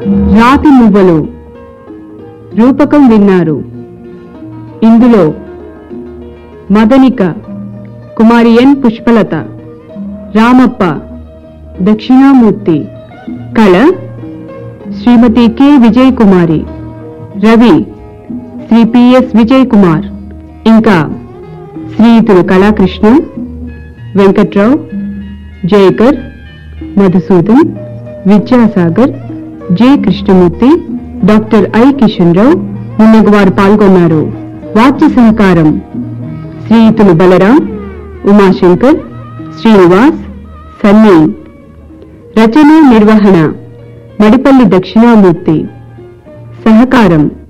రాతి మువ్వలు రూపకం విన్నారు ఇందులో మదనిక కుమారి ఎన్ పుష్పలత రామప్ప దక్షిణామూర్తి కళ శ్రీమతి కె విజయ్ కుమారి రవి శ్రీ పిఎస్ విజయ్ కుమార్ ఇంకా శ్రీయుతులు Kalakrishna Venkatrao Jayakar Madhusudan Vidyasagar J Krishnamurthy doctor I Kishan Rao మున్నగు వారు పాల్గొన్నారు వాద్య సహకారం శ్రీయుతులు బలరాం ఉమాశంకర్ శ్రీనివాస్ సన్నీ రచన నిర్వహణ మడిపల్లి దక్షిణామూర్తి సహకారం